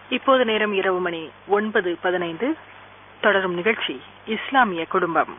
இப்போது நேரம் இரவு மணி ஒன்பது பதினைந்து தொடரும் நிகழ்ச்சி இஸ்லாமிய குடும்பம்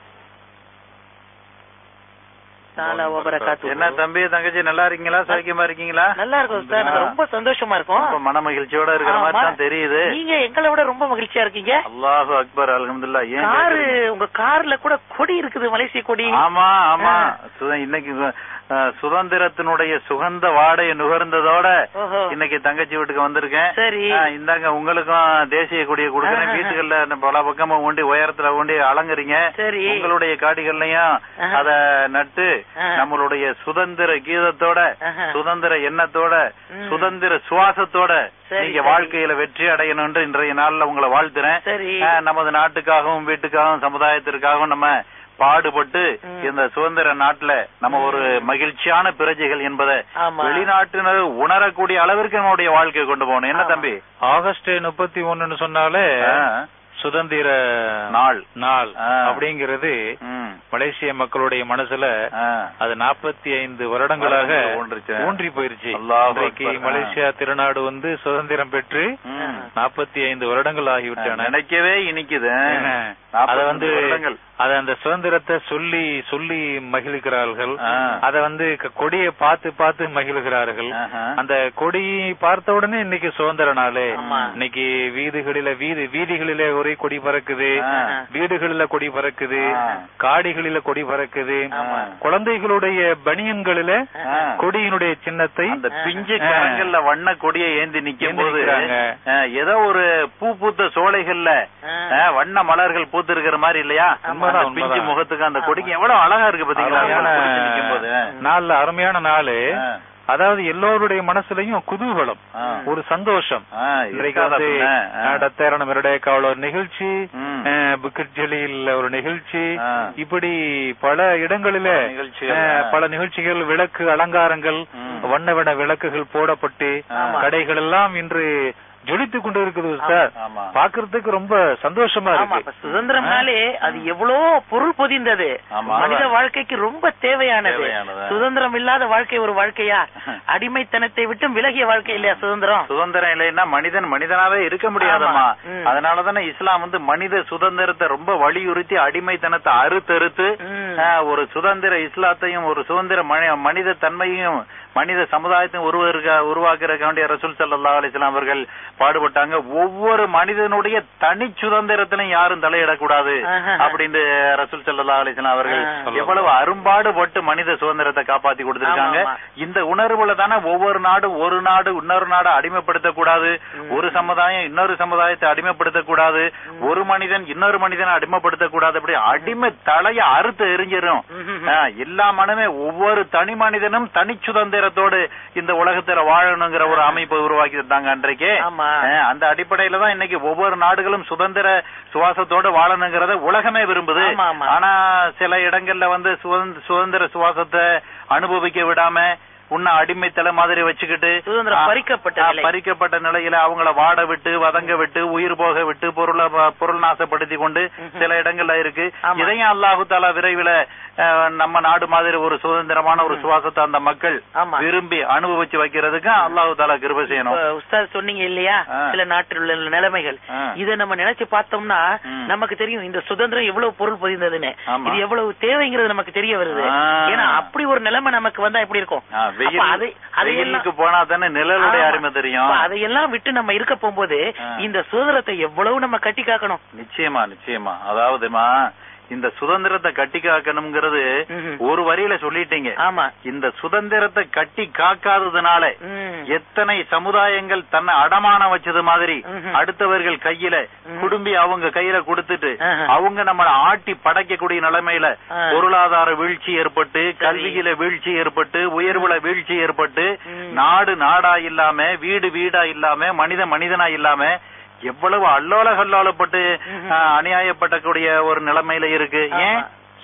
தாலா வபரகாத்து. என்ன தம்பி தங்கச்சி நல்லா இருக்கீங்களா சௌக்கியமா இருக்கீங்களா நல்லா இருக்கும் சார் நாங்க ரொம்ப சந்தோஷமா இருக்கோம் ரொம்ப மன மகிழ்ச்சியோட இருக்கிற மாதிரி தான் தெரியுது நீங்க எங்களை விட ரொம்ப மகிழ்ச்சியா இருக்கீங்க அல்லாஹு அக்பர் அல்ஹம்துலில்லாஹ் ஏன் காரு கேக்குறீங்க? உங்க கார்ல கூட கொடி இருக்குது மலேசிய கொடி ஆமா ஆமா ஆ. சுத- இன்னைக்கு அஹ், சுதந்திரத்தினுடைய சுகந்த வாடையை நுகர்ந்ததோட ஓஹோ. இன்னைக்கு தங்கச்சி வீட்டுக்கு வந்திருக்கேன் சரி ஆ, இந்தாங்க உங்களுக்கும் தேசிய கொடியை கொடுக்குறேன் ஆஹா. வீட்டுகள்ல இந்த பல பக்கமா ஊண்டி உயரத்துல ஊண்டி அலங்குறீங்க சரி உங்களுடைய காடிகள்லயும் ஆஹா. அத நட்டு ஆஹா. நம்மளுடைய சுதந்திர கீதத்தோட ஆஹா. சுதந்திர எண்ணத்தோட ம். சுதந்திர சுவாசத்தோட சரி, நீங்க சரி. வாழ்க்கையில வெற்றி அடையணும் என்று இன்றைய நாள்ல உங்களை வாழ்த்துறேன் சரி ஆ, நமது நாட்டுக்காகவும் வீட்டுக்காகவும் சமுதாயத்திற்காகவும் நம்ம பாடுபட்டு ம். இந்த சுதந்திர நாட்டுல நம்ம ஒரு மகிழ்ச்சியான பிரஜைகள் என்பதை ஆமா. வெளிநாட்டினர் உணரக்கூடிய அளவிற்கு நம்மளுடைய வாழ்க்கையை கொண்டு போகணும் என்ன ஆமா. தம்பி ஆகஸ்ட் முப்பத்தி ஒண்ணுன்னு சொன்னாலே ஆ, சுதந்திர நாள் நாள் ஆ. அப்படிங்கிறது ம், மலேசிய மக்களுடைய மனசுல ஆ. அது நாற்பத்தி ஐந்து வருடங்களாக வருடங்கள் ஊன்றுச்சு. ஊன்றி போயிருச்சு அல்லாஹ் இன்றைக்கு அக்பர். மலேசியா திருநாடு வந்து சுதந்திரம் பெற்று ம். நாற்பத்தி ஐந்து வருடங்கள் ஆகிவிட்டன நினைக்கவே இனிக்குது என்ன? அத 45 வந்து வருடங்கள். அத அந்த சுதந்திரத்தை சொல்லி சொல்லி மகிழ்கிறார்கள் ஆ. அத வந்து க- கொடியை பார்த்து பார்த்து மகிழ்கிறார்கள் ஆஹா. அந்த கொடி பார்த்த உடனே இன்னைக்கு சுதந்திர நாளே ஆமா. இன்னைக்கு வீதிகளில வீதி வீதிகளில ஒரே கொடி பறக்குது ஆ. வீடுகளில கொடி பறக்குது ஆ. காடிகளில கொடி பறக்குது ஆமா. குழந்தைகளுடைய பனியன்களில ஆ. கொடியினுடைய சின்னத்தை அந்த பிஞ்சு ஆ. கரங்கள்ல வண்ண கொடியை ஏந்தி நிக்கும் ஏந்தி போது நிக்கிறாங்க. ஆ, ஏதோ ஒரு பூ பூத்த சோலைகள்ல ஆ. ஆ, வண்ண மலர்கள் பூத்து இருக்கிற மாதிரி இல்லையா உண்மைதான், அந்த பிஞ்சு உண்மைதான். முகத்துக்கு அந்த கொடிக்கு எவ்வளவு அழகா இருக்கு பாத்தீங்களா அருமையான நிக்கும் போது நாள்ல அருமையான நாளு ஆ. அதாவது எல்லோருடைய மனசுலயும் குதூகலம் ஆ. ஒரு சந்தோஷம் ஆ, இன்றைக்கு இருக்காதா வந்து பின்ன? ஆ. டத்தேரண மிரடேக்காவில் ஒரு நிகழ்ச்சி ம். புக்கட் ஜலியில் ஒரு நிகழ்ச்சி ஆ. இப்படி பல இடங்களில பல நிகழ்ச்சிகள், அஹ், ஆ. பல நிகழ்ச்சிகள் விளக்கு அலங்காரங்கள் ம். வண்ண வண்ண விளக்குகள் போடப்பட்டு ஆமா. கடைகள் எல்லாம் இன்று ஜொலித்துக் கொண்டு இருக்குது சார் ஆமா. பாக்குறதுக்கு ரொம்ப சந்தோஷமா ஆமா இருக்கு இப்ப சுதந்திரம்னாலே அது எவ்வளவு பொருள் பொதிந்தது ஆமா. மனித வாழ்க்கைக்கு ரொம்ப தேவையானது தேவையானது. சுதந்திரம் இல்லாத வாழ்க்கை ஒரு வாழ்க்கையா அடிமைத்தனத்தை விட்டும் விலகிய வாழ்க்கை இல்லையா சுதந்திரம் சுதந்திரம் இல்லைன்னா மனிதன் மனிதனாவே இருக்க முடியாதம்மா ஆமா. ம். அதனாலதானே இஸ்லாம் வந்து மனித சுதந்திரத்தை ரொம்ப வலியுறுத்தி அடிமைத்தனத்தை அறுத்தறுத்து ம். ஆ, ஒரு சுதந்திர இஸ்லாத்தையும் ஒரு சுதந்திர மனி- மனித தன்மையும் மனித சமுதாயத்தையும் உருவாக்க உருவாக்குறக்க வேண்டிய ரசூல் ஸல்லல்லாஹு அலைஹி வஸல்லம் அவர்கள் பாடுபட்டாங்க ஒவ்வொரு மனிதனுடைய தனி சுதந்திரத்திலும் யாரும் தலையிடக்கூடாது ஆஹா. அப்படின்னு ரசூல் ஸல்லல்லாஹு அலைஹி வஸல்லம் அவர்கள் ஆ. எவ்வளவு அரும்பாடுபட்டு மனித சுதந்திரத்தை காப்பாத்தி கொடுத்திருக்காங்க ஆமா, இந்த உணர்வுல தானே ஒவ்வொரு நாடும் ஒரு நாடு இன்னொரு நாடு அடிமைப்படுத்தக் கூடாது ஒரு சமுதாயம் இன்னொரு சமுதாயத்தை அடிமைப்படுத்தக் கூடாது ஒரு மனிதன் இன்னொரு மனிதனை அடிமைப்படுத்தக் கூடாது அப்படி அடிமை தலைய அறுத்து எரிஞ்சிரும் ம்ஹும். ஆ, எல்லா மனமே ஒவ்வொரு தனி மனிதனும் தனி சுதந்திரத்தோடு இந்த உலகத்துல வாழணுங்கிற ஒரு அமைப்பை உருவாக்கி இருந்தாங்க அன்றைக்கு ஆமா. ஆ, அந்த அடிப்படையில தான் இன்னைக்கு ஒவ்வொரு நாடுகளும் சுதந்திர சுவாசத்தோட வாழணுங்கிறத உலகமே விரும்புது ஆமா, ஆமா. ஆனா சில இடங்கள்ல வந்து சுதந்திர சுதந்திர சுவாசத்தை அனுபவிக்க விடாம உன்ன அடிமைத்தலை மாதிரி வச்சுக்கிட்டு சுதந்திரம் ஆ, பறிக்கப்பட்ட ஆ, நிலை. பறிக்கப்பட்ட நிலையில அவங்கள வாட விட்டு வதங்க விட்டு உயிர் போக விட்டு பொருளை ப- பொருள் நாசப்படுத்தி கொண்டு சில இடங்கள்ல இருக்கு ஆமா. இதையும் அல்லாஹு தாலா விரைவில் அஹ், நம்ம நாடு மாதிரி ஒரு சுதந்திரமான ஒரு சுவாசத்தை அந்த மக்கள் ஆமா. விரும்பி அனுபவிச்சு வைக்கிறதுக்கு அல்லாஹு தாலா கிருபை செய்யணும் இப்ப உஸ்தாத் சொன்னீங்க இல்லையா ஆ. சில நாட்டில் உள்ள நிலைமைகள் ஆ. இத நம்ம நினைச்சு பார்த்தோம்னா ம். நமக்கு தெரியும் இந்த சுதந்திரம் எவ்வளவு பொருள் பொதிந்ததுன்னு ஆமா. இது எவ்வளவு தேவைங்கிறது நமக்கு தெரிய வருது ஆ. ஏன்னா அப்படி ஒரு நிலைமை நமக்கு வந்தா எப்படி இருக்கும் ஆ, வெயில் அப்ப அதை அதையெல்லாம் வெயிலுக்கு போனா தானே நிழலுடைய ஆமா. அருமை தெரியும் அப்ப அதையெல்லாம் விட்டு நம்ம இருக்க போகும்போது ஆ. இந்த சுதந்திரத்தை எவ்வளவு நம்ம கட்டி காக்கணும் நிச்சயமா நிச்சயமா அதாவதுமா இந்த சுதந்திரத்தை கட்டி காக்கணுங்கிறது ம்ஹும். ஒரு வரியில சொல்லிட்டீங்க ஆமா இந்த சுதந்திரத்தை கட்டி காக்காததுனால ம். எத்தனை சமுதாயங்கள் தன்னை அடமானம் வச்சது மாதிரி ம்ஹும். அடுத்தவர்கள் கையில ம். குடும்பி அவங்க கையில கொடுத்துட்டு ஆஹா. அவங்க நம்மள ஆட்டி படைக்கக்கூடிய நிலைமையில ஆ. பொருளாதார வீழ்ச்சி ஏற்பட்டு கல்வியில வீழ்ச்சி ஏற்பட்டு உயர்வுல வீழ்ச்சி ஏற்பட்டு ம். நாடு நாடா இல்லாம வீடு வீடா இல்லாம மனித மனிதனா இல்லாம எவ்வளவு அல்லோல கல்லோலப்பட்டு ம்ஹும். ஆ, அநியாயப்படக்கூடிய ஒரு நிலைமையில இருக்கு ஆமா. ஏன்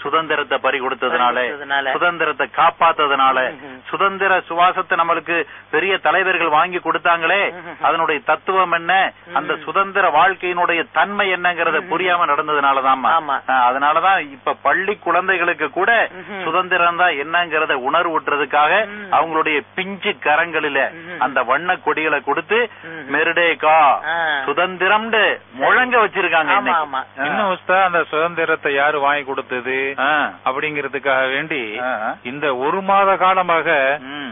சுதந்திரத்தை பறி கொடுத்ததுனால பறி கொடுத்ததுனால. சுதந்திரத்தை காப்பாத்ததுனால ம்ஹும். சுதந்திர சுவாசத்தை நம்மளுக்கு பெரிய தலைவர்கள் வாங்கி கொடுத்தாங்களே ம்ஹும். அதனுடைய தத்துவம் என்ன அந்த ம். சுதந்திர வாழ்க்கையினுடைய தன்மை என்னங்கறத ம்ஹும். புரியாம நடந்ததுனாலதான் ஆமா. அதனாலதான் இப்ப பள்ளி குழந்தைகளுக்கு கூட ம்ஹும். சுதந்திரம் தான் என்னங்கறத உணர்வூட்டுறதுக்காக ம். அவங்களுடைய பிஞ்சு கரங்களில ம்ஹும். அந்த வண்ண கொடிகளை கொடுத்து ம்ஹும். மெருடேகா ஆ. சுதந்திரம்னு முழங்க வச்சிருக்காங்க ஆமா இன்னைக்கு. ஆமா ஆ. இன்னும் உஸ்தா அந்த சுதந்திரத்தை யாரு வாங்கி கொடுத்தது ஆ. அப்படிங்கிறதுக்காக வேண்டி ஆ. இந்த ஒரு மாத காலமாக ம்.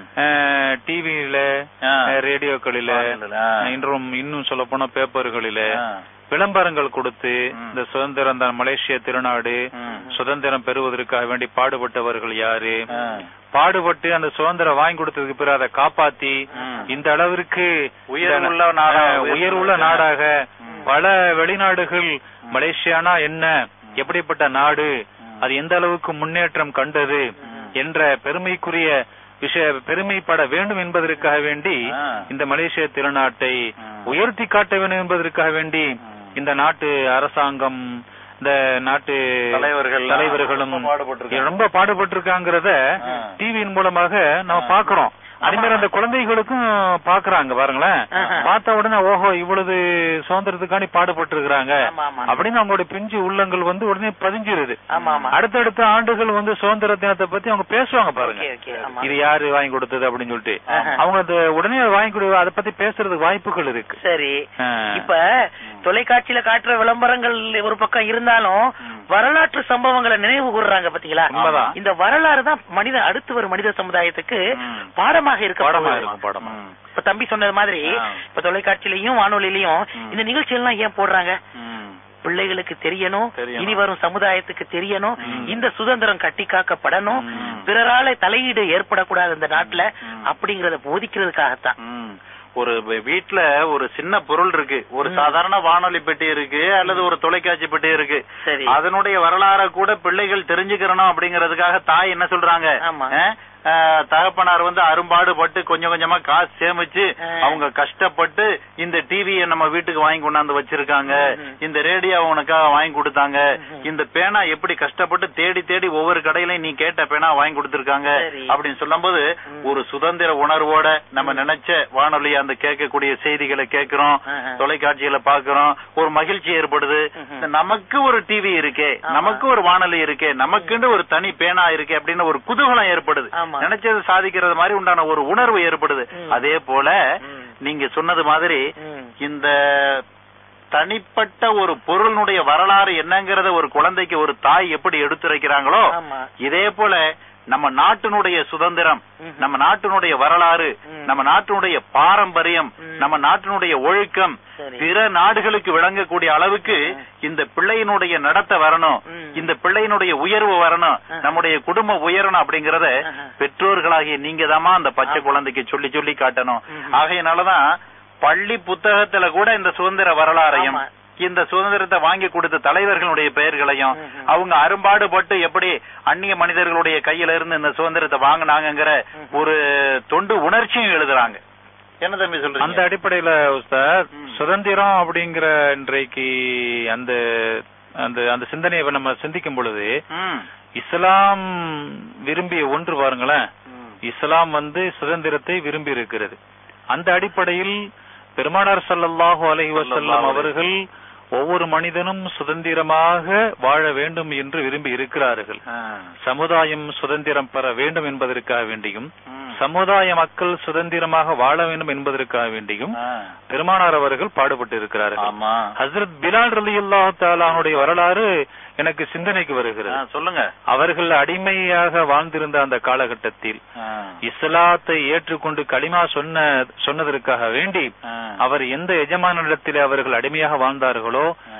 டிவியில ஆ. ரேடியோக்களில வானொலியில, ஆ. இன்றும் இன்னும் சொல்ல போனா பேப்பர்களில ஆ. விளம்பரங்கள் கொடுத்து ம். இந்த சுதந்திரம் தான் மலேசிய திருநாடு ம். சுதந்திரம் பெறுவதற்காக வேண்டி பாடுபட்டவர்கள் யாரு ஆ. பாடுபட்டு அந்த சுதந்திரம் வாங்கி கொடுத்ததுக்கு பிறகு அதை காப்பாத்தி ம். இந்த அளவிற்கு உயர்வுள்ள இந்த, நாடா- அஹ், உயர்வுள்ள நாடாக ம். பல வெளிநாடுகள் மலேசியானா என்ன எப்படிப்பட்ட நாடு அது எந்த அளவுக்கு முன்னேற்றம் கண்டது என்ற பெருமைக்குரிய விஷய பெருமைப்பட வேண்டும் என்பதற்காக வேண்டி ஆ. இந்த மலேசிய திருநாட்டை ம். உயர்த்தி காட்ட வேண்டும் என்பதற்காக வேண்டி இந்த நாட்டு அரசாங்கம் இந்த நாட்டு தலைவர்கள் தலைவர்களும் ரொம்ப பாடுபட்டிருக்காங்க. ரொம்ப பாடுபட்டிருக்காங்கிறத ஆ. டிவியின் மூலமாக நம்ம ஆ. பாக்குறோம் அதே மாதிரி அந்த குழந்தைகளுக்கும் பாக்குறாங்க பாருங்களேன் ஆஹா. பார்த்த உடனே ஓஹோ இவ்வளவு சுதந்திரத்துக்காண்டி பாடுபட்டு இருக்கிறாங்க ஆமா, ஆமா. அப்படின்னு அவங்களுடைய பிஞ்சு உள்ளங்கள் வந்து உடனே பதிஞ்சிருது ஆமா ஆமா அடுத்தடுத்த ஆண்டுகள் வந்து சுதந்திர தினத்தை பத்தி அவங்க பேசுவாங்க பாருங்க ஓகே ஓகே ஆமா இது யாரு வாங்கி கொடுத்தது அப்படின்னு சொல்லிட்டு ஆஹா. அவங்க அது உடனே வாங்கி கொடு அதை பத்தி பேசுறதுக்கு வாய்ப்புகள் இருக்கு சரி ஆ. இப்ப தொலைக்காட்சியில காட்டுற விளம்பரங்கள் ஒரு பக்கம் இருந்தாலும் வரலாற்று சம்பவங்களை நினைவு கூறுறாங்க பாத்தீங்களா உண்மைதான். இந்த வரலாறு தான் மனித அடுத்து வரும் மனித சமுதாயத்துக்கு ம். பாடமாக இருக்க பாடமா போகுது. இருக்கும் பாடமா ம். இப்ப தம்பி சொன்னது மாதிரி ஆ. இப்ப தொலைக்காட்சியிலயும் வானொலியிலயும் ம். இந்த நிகழ்ச்சி எல்லாம் ஏன் போடுறாங்க ம். பிள்ளைகளுக்கு தெரியணும் தெரியணும். இனி வரும் சமுதாயத்துக்கு தெரியணும் ம். இந்த சுதந்திரம் கட்டி காக்கப்படணும் ம். பிறரால தலையீடு ஏற்படக்கூடாது இந்த நாட்டுல ம். அப்படிங்கறத போதிக்கிறதுக்காகத்தான் ம். ஒரு வீ- வீட்ல ஒரு சின்ன பொருள் இருக்கு ஒரு ம். சாதாரண வானொலி பெட்டி இருக்கு அல்லது ஒரு தொலைக்காட்சி பெட்டி இருக்கு சரி அதனுடைய வரலாற கூட பிள்ளைகள் தெரிஞ்சுக்கிறணும் அப்படிங்கறதுக்காக தாய் என்ன சொல்றாங்க ஆமா. அஹ், அஹ், தகப்பனார் வந்து அரும்பாடுபட்டு கொஞ்சம் கொஞ்சமா காசு சேமிச்சு ஆ. அவங்க கஷ்டப்பட்டு இந்த டிவியை நம்ம வீட்டுக்கு வாங்கி கொண்டாந்து வச்சிருக்காங்க ம்ஹும். இந்த ரேடியோ உனக்காக வாங்கி கொடுத்தாங்க ம்ஹும். இந்த பேனா எப்படி கஷ்டப்பட்டு தேடி தேடி ஒவ்வொரு கடையிலயும் நீ கேட்ட பேனா வாங்கி கொடுத்திருக்காங்க சரி. அப்படின்னு சொல்லும்போது ம். ஒரு சுதந்திர உணர்வோட நம்ம நினைச்ச வானொலி அந்த கேட்கக்கூடிய செய்திகளை கேட்கிறோம் ஆஹா. தொலைக்காட்சியில பாக்குறோம் ஒரு மகிழ்ச்சி ஏற்படுது ம்ஹும். இந்த நமக்கு ஒரு டிவி இருக்கே ஆமா. நமக்கு ஒரு வானொலி இருக்கே நமக்குன்னு ஒரு தனி பேனா இருக்கே அப்படின்னு ஒரு குதூகலம் ஏற்படுது ஆமா. நினைச்சது சாதிக்கிறது மாதிரி உண்டான ஒரு உணர்வு ஏற்படுது ம். அதே போல ம். நீங்க சொன்னது மாதிரி ம். இந்த தனிப்பட்ட ஒரு பொருளினுடைய வரலாறு என்னங்கறத ஒரு குழந்தைக்கு ஒரு தாய் எப்படி எடுத்துரைக்கிறாங்களோ ஆமா இதே போல நம்ம நாட்டினுடைய சுதந்திரம் ம்ஹும். நம்ம நாட்டினுடைய வரலாறு ம். நம்ம நாட்டினுடைய பாரம்பரியம் ம். நம்ம நாட்டினுடைய ஒழுக்கம் சரி. பிற நாடுகளுக்கு விளங்கக்கூடிய அளவுக்கு ம். இந்த பிள்ளையினுடைய நடத்தை வரணும் ம். இந்த பிள்ளையினுடைய உயர்வு வரணும் ஆஹா. நம்முடைய குடும்பம் உயரணும் அப்படிங்கறத ஆஹா. பெற்றோர்களாகிய நீங்க தாமா அந்த பச்சை ஆமா. குழந்தைக்கு சொல்லி சொல்லி காட்டணும் ம்ஹும். ஆகையினாலதான் பள்ளி புத்தகத்துல கூட இந்த சுதந்திர வரலாறையும் ஆமா. இந்த சுதந்திரத்தை வாங்கி கொடுத்த தலைவர்களுடைய பெயர்களையும் ம்ஹும். அவங்க அரும்பாடுபட்டு எப்படி அந்நிய மனிதர்களுடைய கையில இருந்து இந்த சுதந்திரத்தை வாங்கினாங்கங்கிற ம்ஹும். ஒரு தொண்டு உணர்ச்சியும் எழுதுறாங்க என்ன தம்பி அந்த சொல்றீங்க அடிப்படையில உஸ்தாத் ம். சுதந்திரம் அப்படிங்கிற இன்றைக்கு அந்த அந்த அந்த சிந்தனையை நம்ம சிந்திக்கும் பொழுது ம். இஸ்லாம் விரும்பிய ஒன்று பாருங்களேன் ம். இஸ்லாம் வந்து சுதந்திரத்தை விரும்பி இருக்கிறது அந்த அடிப்படையில் பெருமானார் ஸல்லல்லாஹு அலைஹி வஸல்லம் ஸல்லல்லாஹு அலைஹி அவர்கள் ஒவ்வொரு மனிதனும் சுதந்திரமாக வாழ வேண்டும் என்று விரும்பி இருக்கிறார்கள் ஆ. சமுதாயம் சுதந்திரம் பெற வேண்டும் என்பதற்காக வேண்டியும் ம். சமுதாய மக்கள் சுதந்திரமாக வாழ வேண்டும் என்பதற்காக வேண்டியும் ஆ. பெருமானார் அவர்கள் பாடுபட்டு இருக்கிறார்கள் ஆமா ஹஸ்ரத் பிலால் ரலியல்லாஹு தஆலாவுடைய வரலாறு எனக்கு சிந்தனைக்கு ஆ, வருகிறது சொல்லுங்க அவர்கள் அடிமையாக வாழ்ந்திருந்த அந்த காலகட்டத்தில் ஆ. இஸ்லாத்தை ஏற்றுக்கொண்டு களிமா சொன்ன சொன்னதற்காக வேண்டி ஆ. அவர் எந்த எஜமானிடத்தில் அவர்கள் அடிமையாக வாழ்ந்தார்களோ ஆ.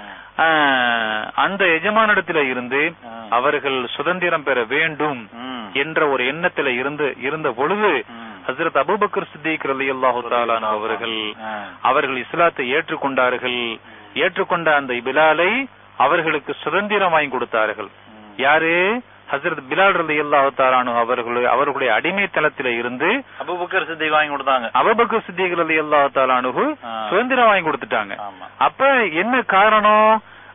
ஆஹ், அந்த எஜமானிடத்தில் இருந்து ஆ. அவர்கள் சுதந்திரம் பெற வேண்டும் ம். என்ற ஒரு எண்ணத்துல இருந்து இருந்த பொழுது ம். ஹசரத் அபூபக்கர் சித்திக் ரலியல்லாஹு தஆலா அவர்கள் ஆ. அவர்கள் இஸ்லாத்தை ஏற்றுக்கொண்டார்கள் ஏற்றுக்கொண்ட அந்த பிலாலை அவர்களுக்கு சுதந்திரம் வாங்கி கொடுத்தார்கள் யாரு ஹசரத் பிலால் ரலியல்லாஹு தஆலானு அவர்கள் அவர்களுடைய அடிமைத்தனத்தில இருந்து அபூபக்கர் சித்திக் வாங்கி கொடுத்தாங்க அபூபக்கர் சித்திக் ரலியல்லாஹு தஆலானு ஆ. சுதந்திரம் வாங்கி கொடுத்துட்டாங்க ஆமா அப்ப என்ன காரணம்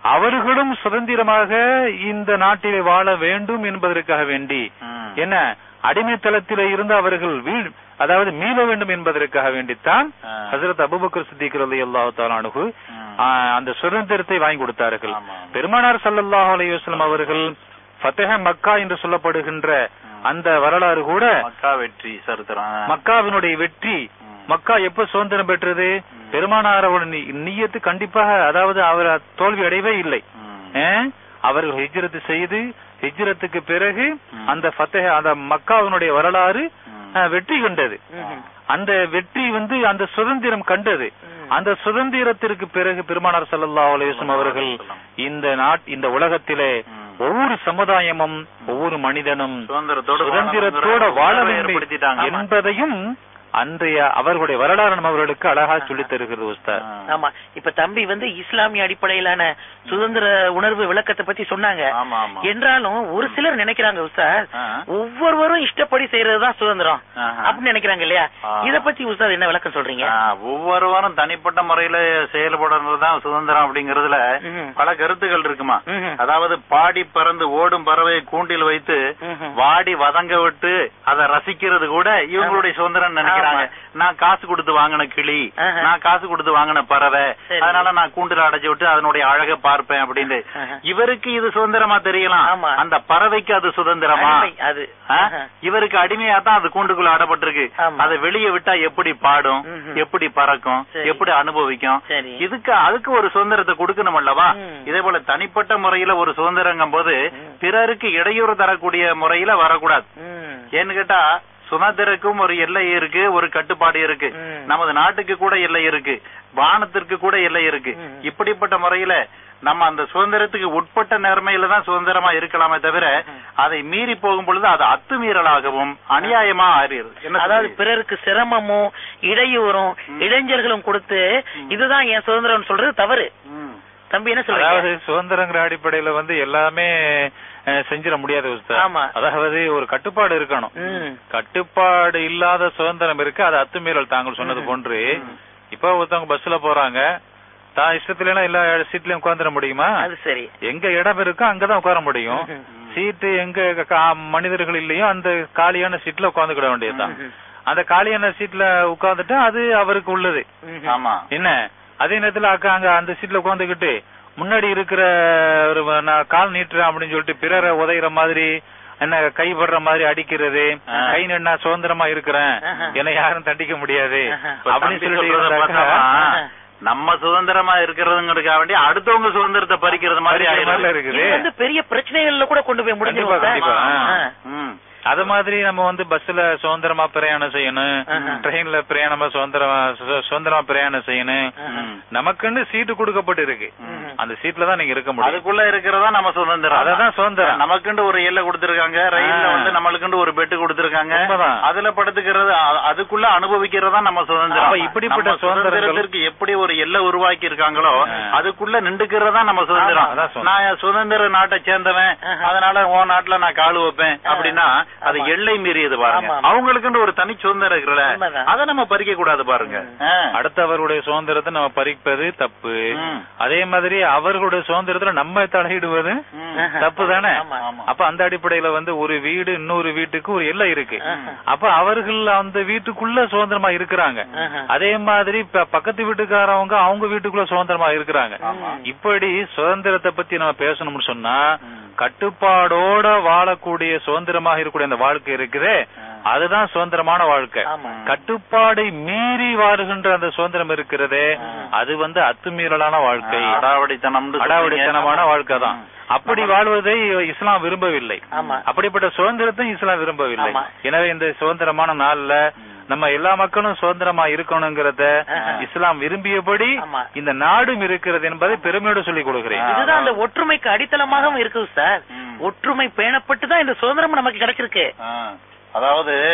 அவர்களும் சுதந்திரமாக இந்த நாட்டிலே வாழ வேண்டும் என்பதற்காக வேண்டி ம். என்ன அடிமைத்தளத்திலே இருந்து அவர்கள் வீழ் அதாவது மீள வேண்டும் என்பதற்காக வேண்டித்தான் ஆ. ஹசரத் அபுபக்கர் சித்திக் ரலியல்லாஹு தஆலா அன்ஹு ம். ஆ, அந்த சுதந்திரத்தை வாங்கி கொடுத்தார்கள் ஆமா. பெருமானார் ஸல்லல்லாஹு அலைஹி வஸல்லம் அவர்கள் ஃபதஹ மக்கா என்று சொல்லப்படுகின்ற அந்த வரலாறு கூட மக்கா வெற்றி சரித்திரம் மக்காவினுடைய வெற்றி ம். மக்கா எப்ப சுதந்திரம் பெற்றது பெருமானார் அவருடைய நி- நிய்யத்து கண்டிப்பாக அதாவது அவர் தோல்வி அடையவே இல்லை ம். ஏ? அவர்கள் ஹிஜ்ரத் செய்து ஹிஜ்ரத்துக்கு பிறகு ம். அந்த ஃபத்தஹ அந்த மக்காவினுடைய வரலாறு ம். அஹ், வெற்றி கண்டது ம்ஹும். அந்த வெற்றி வந்து அந்த சுதந்திரம் கண்டது ம். அந்த சுதந்திரத்திற்கு பிறகு பெருமானார் ஸல்லல்லாஹு அலைஹி வஸல்லம் அவர்கள் இந்த நாட் இந்த உலகத்திலே ம். ஒவ்வொரு சமுதாயமும் ஒவ்வொரு மனிதனும் சுதந்திரத்தோட சுதந்திரத்தோட வாழணுங்கிற வாழ உணர்வை வேண்டும் ஏற்படுத்திட்டாங்க என்பதையும் அன்றைய அவர்களுடைய வரலாறு நம்ம அவர்களுக்கு அழகா சொல்லித் தருகிறது உஸ்தாத் ஆ. ஆமா இப்ப தம்பி வந்து இஸ்லாமிய அடிப்படையிலான சுதந்திர உணர்வு விளக்கத்தை பத்தி சொன்னாங்க ஆமா ஆமா என்றாலும் ஒரு சிலர் நினைக்கிறாங்க உஸ்தாத் ஆ. ஒவ்வொருவரும் இஷ்டப்படி செய்யறதுதான் சுதந்திரம் ஆஹா. அப்படின்னு நினைக்கிறாங்க இல்லையா ஆ. இத பத்தி உஸ்தாத் என்ன விளக்கம் சொல்றீங்க ஆ, ஒவ்வொருவரும் தனிப்பட்ட முறையில செயல்படுறதுதான் சுதந்திரம் அப்படிங்கறதுல ம்ஹும். பல கருத்துக்கள் இருக்குமா ம்ஹும். அதாவது பாடி பறந்து ஓடும் பறவை கூண்டில் வைத்து ம்ஹும். வாடி வதங்க விட்டு அதை ரசிக்கிறது கூட இவங்களுடைய சுதந்திரம் நினைக்கிறாங்க நான் காசு கொடுத்து வாங்கின கிளி ஆஹா. நான் காசு கொடுத்து வாங்கின பறவை சரி. அதனால நான் கூண்டுல அடைச்சு விட்டு அதனுடைய அழகை பார்ப்பேன் அப்படின்னு ஆஹா. இவருக்கு இது சுதந்திரமா தெரியலாம் ஆமா. அந்த பறவைக்கு அது சுதந்திரமா அடிமை அது ஆ? ஆஹா. இவருக்கு அடிமையா தான் அது கூண்டுக்குள்ள அடப்பட்டிருக்கு ஆமா. அதை வெளியே விட்டா எப்படி பாடும் ம்ஹும். எப்படி பறக்கும் சரி. எப்படி அனுபவிக்கும் சரி. இதுக்கு அதுக்கு ஒரு சுதந்திரத்தை கொடுக்கணும் அல்லவா ம். இதே போல தனிப்பட்ட முறையில ஒரு சுதந்திரங்கும் போது ம். பிறருக்கு இடையூறு தரக்கூடிய முறையில வரக்கூடாது ம். ஏன்னு கேட்டா சுதந்திரக்கும் ஒரு எல்லை இருக்கு ஒரு கட்டுப்பாடு இருக்கு ம். நமது நாட்டுக்கு கூட எல்லை இருக்கு வானத்திற்கு கூட எல்லை இருக்கு ம். இப்படிப்பட்ட முறையில நம்ம அந்த சுதந்திரத்துக்கு உட்பட்ட நேர்மையில தான் சுதந்திரமா இருக்கலாமே தவிர அதை மீறி போகும் பொழுது அது அத்துமீறலாகவும் அநியாயமா ஆறிடுது என்ன அதாவது சொல்றீங்க? பிறருக்கு சிரமமும் இடையூறும் இடைஞ்சல்களும் கொடுத்து இதுதான் என் சுதந்திரம் சொல்றது தவறு ம். தம்பி என்ன அதாவது சொல்றீங்க சுதந்திரங்கிற அடிப்படையில வந்து எல்லாமே அஹ், செஞ்சிட முடியாது உஸ்தாத். ஆமா. அதாவது ஒரு கட்டுப்பாடு இருக்கணும் ம். கட்டுப்பாடு இல்லாத சுதந்திரம் இருக்கு அது அத்துமீறல் தாங்கள் சொன்னது போன்று இப்ப ஒருத்தவங்க பஸ்ல போறாங்க தான் இஷ்டத்துல எல்லாம் எல்லா சீட்லயும் உட்கார்ந்துட முடியுமா அது சரி எங்க இடம் இருக்கோ அங்கதான் உட்கார முடியும் ம்ஹும். சீட்டு எங்க கா- மனிதர்கள் இல்லையோ அந்த காலியான சீட்ல உட்கார்ந்துக்கிட வேண்டியதுதான் ம்ஹும். அந்த காலியான சீட்ல உட்கார்ந்துட்டு அது அவருக்கு உள்ளது ம்ஹும். ஆமா என்ன அதே நேரத்துல அக்கா அங்க அந்த சீட்ல உட்காந்துக்கிட்டு முன்னாடி இருக்கிற ஒரு நான் கால் நீட்டுறேன் அப்படின்னு சொல்லிட்டு பிறரை உதைகிற மாதிரி என்ன கைப்படுற மாதிரி அடிக்கிறது ஆ. கை நின்னா சுதந்திரமா இருக்கிறேன் ஆஹா. என்னை யாரும் தண்டிக்க முடியாது ஆஹா. இப்ப அப்படின்னு தம்பி சொல்லிட்டு சொல்றத இருந்தாக்கா, பார்த்தாமா, நம்ம சுதந்திரமா இருக்கிறதுங்கிறதுக்காக வேண்டி அடுத்தவங்க சுதந்திரத்தை பறிக்கிறது மாதிரி பறிக்கிற மாதிரில ஆயிடுது. இருக்குது இது வந்து பெரிய பிரச்சனைகள்ல கூட கொண்டு போய் முடிஞ்சிரும் கண்டிப்பா, சார். கண்டிப்பா. ஆ. ம். அது மாதிரி நம்ம வந்து பஸ்ல சுதந்திரமா பிரயாணம் செய்யணும் ஆஹா. ட்ரெயின்ல பிரயாணமா சுதந்திரமா சு- சுதந்திரமா பிரயாணம் செய்யணும் ஆஹா. ம். நமக்குன்னு சீட்டு கொடுக்கப்பட்டு இருக்கு ம். அந்த சீட்ல தான் நீங்க இருக்க முடியும் அதுக்குள்ள இருக்கிறதா நம்ம சுதந்திரம் அததான் சுதந்திரம். நமக்குண்டு ஒரு எல்லை கொடுத்திருக்காங்க ரயில்ல ஆ. வந்து நம்மளுக்குண்டு ஒரு பெட்டு கொடுத்திருக்காங்க உண்மைதான். அதுல படுத்துக்கிறது அ- அதுக்குள்ள அனுபவிக்கிறதா நம்ம சுதந்திரம் அப்ப இப்படிப்பட்ட நம்ம சுதந்திரங்கள் சுதந்திரத்திற்கு எப்படி ஒரு எல்லை உருவாக்கி இருக்காங்களோ ஆ. அதுக்குள்ள நின்றுக்கிறதா நம்ம ஆமா, சுதந்திரம் அதான் சுதந்திரம். நான் சுதந்திர நாட்டை சேர்ந்தவன் ஆஹா. அதனால உன் நாட்டுல நான் காலு வைப்பேன் ஆ. அப்படின்னா அது ஆமா. எல்லை மீறியது பாருங்க ஆமா, ஆமா. அவங்களுக்குன்னு ஒரு தனி சுதந்திரம் இருக்குல்ல உண்மைதான். அதை நம்ம பறிக்க கூடாது பாருங்க ஆ. அடுத்தவருடைய சுதந்திரத்தை நம்ம பறிப்பது தப்பு ம். அதே மாதிரி அவர்களுடைய சுதந்திரத்துல நம்ம தலையிடுவது ம். ஆஹா. தப்பு தானே ஆமா. ஆமா. அப்ப அந்த அடிப்படையில வந்து ஒரு வீடு இன்னொரு வீட்டுக்கு ஒரு எல்லை இருக்கு ஆஹா. அப்ப அவர்கள் அந்த வீட்டுக்குள்ள சுதந்திரமா இருக்கிறாங்க ஆஹா. அதே மாதிரி ப- பக்கத்து வீட்டுக்காரவங்க அவங்க வீட்டுக்குள்ள சுதந்திரமா இருக்கிறாங்க ஆமா. இப்படி சுதந்திரத்தை பத்தி நம்ம பேசணும்னு சொன்னா ம். கட்டுப்பாடோட வாழக்கூடிய சுதந்திரமாக இருக்கக்கூடிய அந்த வாழ்க்கை இருக்குதே அதுதான் சுதந்திரமான வாழ்க்கை ஆமா. கட்டுப்பாடை மீறி வாழுகின்ற அந்த சுதந்திரம் இருக்கிறதே அது வந்து அத்துமீறலான வாழ்க்கை அடாவடித்தனம் அடாவடித்தனமான வாழ்க்கை தான் அப்படி வாழ்வதை இஸ்லாம் விரும்பவில்லை ஆமா. அப்படிப்பட்ட சுதந்திரத்தை இஸ்லாம் விரும்பவில்லை ஆமா. எனவே இந்த சுதந்திரமான நாள்ல நம்ம எல்லா மக்களும் சுதந்திரமா இருக்கணுங்கிறத ஆஹா. இஸ்லாம் விரும்பியபடி ஆமா. இந்த நாடும் இருக்கிறது என்பதை பெருமையோடு சொல்லிக் கொடுக்கிறேன் ஆ. இதுதான் அந்த ஒற்றுமைக்கு அடித்தளமாகவும் இருக்குது சார் ம். ஒற்றுமை பேணப்பட்டு தான் இந்த சுதந்திரம் நமக்கு கிடைச்சிருக்கு ஆ. அதாவது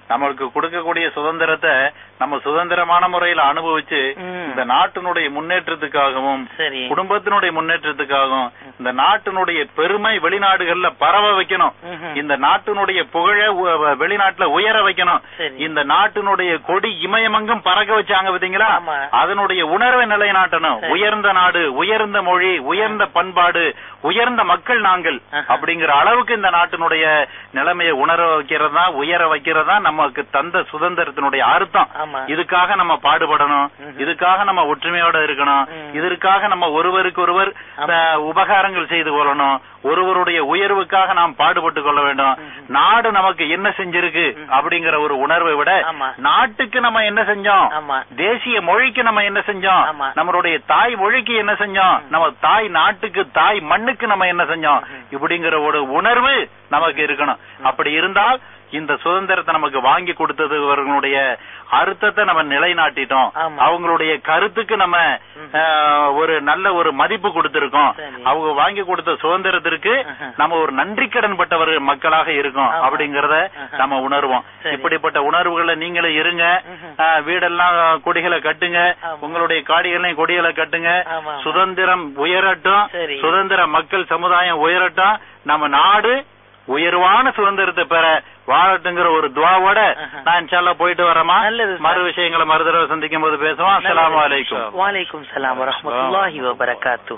நம்மளுக்கு கொடுக்கக்கூடிய சுதந்திரத்தை நம்ம சுதந்திரமான முறையில அனுபவிச்சு ம். இந்த நாட்டினுடைய முன்னேற்றத்துக்காகவும் சரி குடும்பத்தினுடைய முன்னேற்றத்துக்காகவும் இந்த நாட்டினுடைய பெருமை வெளிநாடுகள்ல பரவ வைக்கணும் ம்ஹும். இந்த நாட்டினுடைய புகழ உ- வ- வெளிநாட்டுல உயர வைக்கணும் சரி. இந்த நாட்டினுடைய கொடி இமயமங்கும் பறக்க வச்சாங்க பாத்தீங்களா ஆமா. அதனுடைய உணர்வை நிலைநாட்டணும் சரி. உயர்ந்த நாடு உயர்ந்த மொழி உயர்ந்த பண்பாடு உயர்ந்த மக்கள் நாங்கள் ஆஹா. அப்படிங்கிற அளவுக்கு இந்த நாட்டினுடைய நிலைமையை உணர வைக்கிறதா உயர வைக்கிறதா நமக்கு தந்த சுதந்திரத்தினுடைய அர்த்தம் ஆமா. இதுக்காக நம்ம பாடுபடணும் ம்ஹும். இதுக்காக நம்ம ஒற்றுமையோட இருக்கணும் ம். இதற்காக நம்ம ஒருவருக்கு ஒருவர் ஆமா. அஹ், உபகாரங்கள் செய்து கொள்ளணும் ஒருவருடைய உயர்வுக்காக நாம் பாடுபட்டு கொள்ள வேண்டும் ம்ஹும். நாடு நமக்கு என்ன செஞ்சிருக்கு ம். அப்படிங்கிற ஒரு உணர்வை விட ஆமா. நாட்டுக்கு நம்ம என்ன செஞ்சோம் ஆமா தேசிய மொழிக்கு நம்ம என்ன செஞ்சோம் ஆமா. நம்மளுடைய தாய் மொழிக்கு என்ன செஞ்சோம் ம். நம்ம தாய் நாட்டுக்கு தாய் மண்ணுக்கு நம்ம என்ன செஞ்சோம் ம். இப்படிங்கிற ஒரு உணர்வு நமக்கு இருக்கணும் அப்படி இருந்தால் இந்த சுதந்திரத்தை நமக்கு வாங்கி கொடுத்ததுவர்களுடைய அர்த்தத்தை நம்ம நிலைநாட்டிட்டோம் ஆமா. அவங்களுடைய கருத்துக்கு நம்ம ம். அஹ், ஒரு நல்ல ஒரு மதிப்பு கொடுத்திருக்கோம் சரி. அவங்க வாங்கி கொடுத்த சுதந்திரத்திற்கு ஆஹா. நம்ம ஒரு நன்றி கடன் பட்டவர் மக்களாக இருக்கோம் ஆமா. அப்படிங்கறத ஆஹா. நம்ம உணர்வோம் சரி. இப்படிப்பட்ட உணர்வுகளை நீங்களும் இருங்க ம்ஹும். ஆஹ், வீடெல்லாம் கொடிகளை கட்டுங்க ஆமா. உங்களுடைய காடிகளையும் கொடிகளை கட்டுங்க ஆமா, ஆமா. சுதந்திரம் உயரட்டும் சரி. சுதந்திர மக்கள் சமுதாயம் உயரட்டும் நம்ம நாடு உயர்வான சுதந்திரத்தை பெற வாழட்டுங்கிற ஒரு துவாவோட ஆஹா. நான் இன்ஷால்லா போயிட்டு வரமா நல்லது சார். மறு விஷயங்களை மறு தடவை சந்திக்கும் போது பேசுவோம் அஸ்ஸலாமு அலைக்கும் வாலைக்கும் சலாம் வரஹ்மத்துல்லாஹி வபரகாத்து